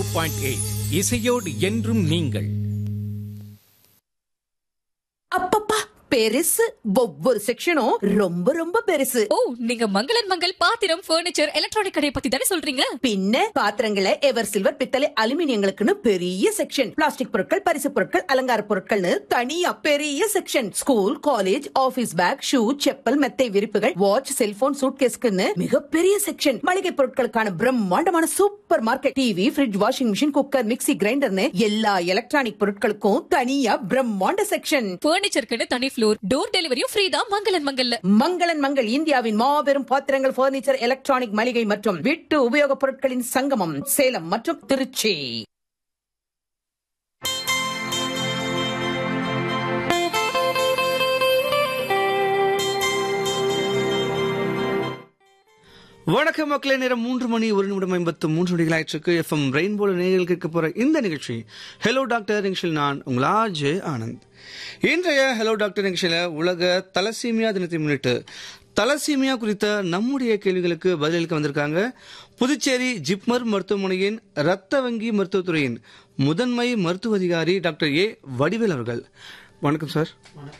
point eight இசையோடு என்றும் நீங்கள் அப்பப்பா பெருசு ஒவ்வொரு செக்ஷனும் ரொம்ப ரொம்ப பெருசு ஓ நீங்க மங்களன் மங்கள் பாத்திரம் ஃபர்னிச்சர் எலக்ட்ரானிக் கடையை பத்தி தானே சொல்றீங்க பின்ன பாத்திரங்களை எவர் சில்வர் பித்தளை அலுமினியங்களுக்குன்னு பெரிய செக்ஷன் பிளாஸ்டிக் பொருட்கள் பரிசு பொருட்கள் அலங்கார பொருட்கள்னு தனியா பெரிய section school college office bag shoe chappal மெத்தை விரிப்புகள் வாட்ச் செல்போன் சூட்கேஸ்க்குன்னு மிகப்பெரிய செக்ஷன் மளிகை பொருட்களுக்கான பிரம்மாண்டமான super market TV fridge washing machine cooker mixie கிரைண்டர்னு எல்லா எலக்ட்ரானிக் பொருட்களுக்கும் தனியா பிரம்மாண்ட செக்ஷன் ஃபர்னிச்சருக்குன்னு தனி ஃப்ளோர் டோர் டெலிவரியும் ஃப்ரீ தான் மங்களன் மங்கல்ல மங்களன் மங்கள் இந்தியாவின் மாபெரும் பாத்திரங்கள் பர்னிச்சர் எலக்ட்ரானிக் மளிகை மற்றும் வீட்டு உபயோகப் பொருட்களின் சங்கமம் சேலம் மற்றும் திருச்சி வணக்கம் மக்களே நேரம் மூன்று மணி ஒரு நிமிடம் ஐம்பத்து மூன்று நொடிகள் ஆயிற்றுக்கு எஃப்எம் ரெயின்போல நேரில் கேட்க போற இந்த நிகழ்ச்சி ஹலோ டாக்டர் நிகழ்ச்சியில் நான் உங்கள் ஆஜே ஆனந்த் இன்றைய ஹலோ டாக்டர் நிகழ்ச்சியில உலக தலசீமியா தினத்தை முன்னிட்டு தலசீமியா குறித்த நம்முடைய கேள்விகளுக்கு பதிலளிக்க வந்திருக்காங்க புதுச்சேரி ஜிப்மர் மருத்துவமனையின் இரத்த வங்கி மருத்துவத்துறையின் முதன்மை மருத்துவ அதிகாரி டாக்டர் ஏ வடிவேல் அவர்கள் வணக்கம் சார்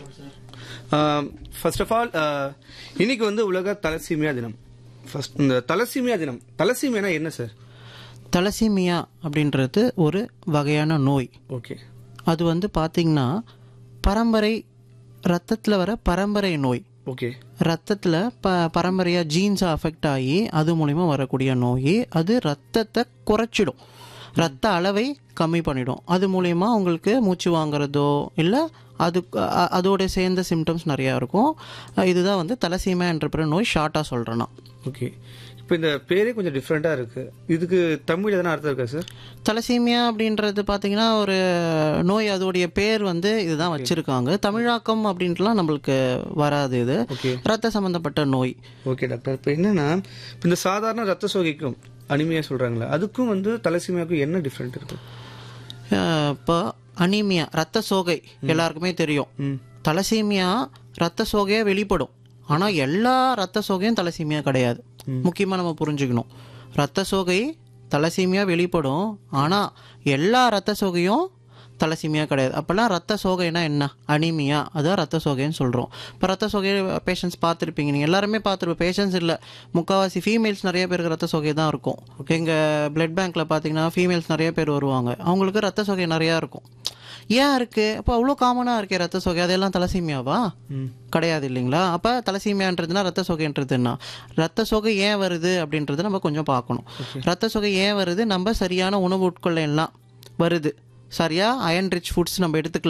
ஃபர்ஸ்ட் ஆஃப் ஆல் இன்னைக்கு வந்து உலக தலசீமியா தினம் ஃபர்ஸ்ட் இந்த தலசீமியா தினம் தலசீமியானா என்ன சார் தலசீமியா அப்படின்றது ஒரு வகையான நோய் ஓகே அது வந்து பார்த்தீங்கன்னா பரம்பரை ரத்தத்தில் வர பரம்பரை நோய் ஓகே ரத்தத்தில் ப பரம்பரையாக ஜீன்ஸ் அஃபெக்ட் ஆகி அது மூலிமா வரக்கூடிய நோய் அது ரத்தத்தை குறைச்சிடும் ரத்த அளவை கம்மி பண்ணிடும் அது மூலயமா உங்களுக்கு மூச்சு வாங்குறதோ இல்லை அது அ- அதோட சேர்ந்த சிம்டம்ஸ் நிறையா இருக்கும் இதுதான் வந்து தலசீமா என்ற நோய் ஷார்ட்டாக சொல்கிறேன்னா ஓகே இப்போ இந்த பேரே கொஞ்சம் டிஃப்ரெண்ட்டாக இருக்கு இதுக்கு தமிழ் எதனா அர்த்தம் இருக்கா சார் தலசீமியா அப்படின்றது பார்த்தீங்கன்னா ஒரு நோய் அதோடைய பேர் வந்து இதுதான் வச்சிருக்காங்க தமிழாக்கம் அப்படின்ட்டுலாம் நம்மளுக்கு வராது இது ஓகே ரத்த சம்பந்தப்பட்ட நோய் ஓகே டாக்டர் இப்போ என்னன்னா இப்போ இந்த சாதாரண ரத்த சோகைக்கும் அனிமையா சொல்றாங்களே அதுக்கும் வந்து தலசீமியாவுக்கும் என்ன டிஃப்ரெண்ட் இருக்கு அஹ் இப்போ அனீமியா ரத்த சோகை எல்லாருக்குமே தெரியும் ம் தலசீமியா ரத்த சோகையா வெளிப்படும் ஆனால் எல்லா ரத்த சோகையும் தலசீமியா கிடையாது முக்கியமாக நம்ம புரிஞ்சுக்கணும் ரத்த சோகை தலசீமியா வெளிப்படும் ஆனால் எல்லா ரத்த சோகையும் தலசீமியா கிடையாது அப்போல்லாம் ரத்த சோகைனா என்ன அனீமியா அதான் ரத்த சோகைன்னு சொல்கிறோம் இப்போ ரத்த சோகை பேஷண்ட்ஸ் பார்த்துருப்பீங்க நீங்கள் எல்லாருமே பார்த்துருப்போம் பேஷண்ட்ஸ் இல்லை முக்கால்வாசி ஃபீமேல்ஸ் நிறைய பேருக்கு ரத்த சோகை தான் இருக்கும் எங்கள் பிளட் பேங்க்கில் பார்த்தீங்கன்னா ஃபீமேல்ஸ் நிறைய பேர் வருவாங்க அவங்களுக்கு ரத்த சோகை நிறையா இருக்கும் ஏன் இருக்கு அப்போ அவ்வளோ காமனாக இருக்கே ரத்த சோகை அதெல்லாம் தலசீமியாவா கிடையாது இல்லைங்களா அப்போ தலசீமியான்றதுனா ரத்த சோகைன்றது என்ன ரத்த சோகை ஏன் வருது அப்படின்றது நம்ம கொஞ்சம் பார்க்கணும் ரத்த சோகை ஏன் வருது நம்ம சரியான உணவு உட்கொள்ள எல்லாம் வருது சரியா அயன் ரிச் ஃபுட்ஸ் நம்ம எடுத்துக்கல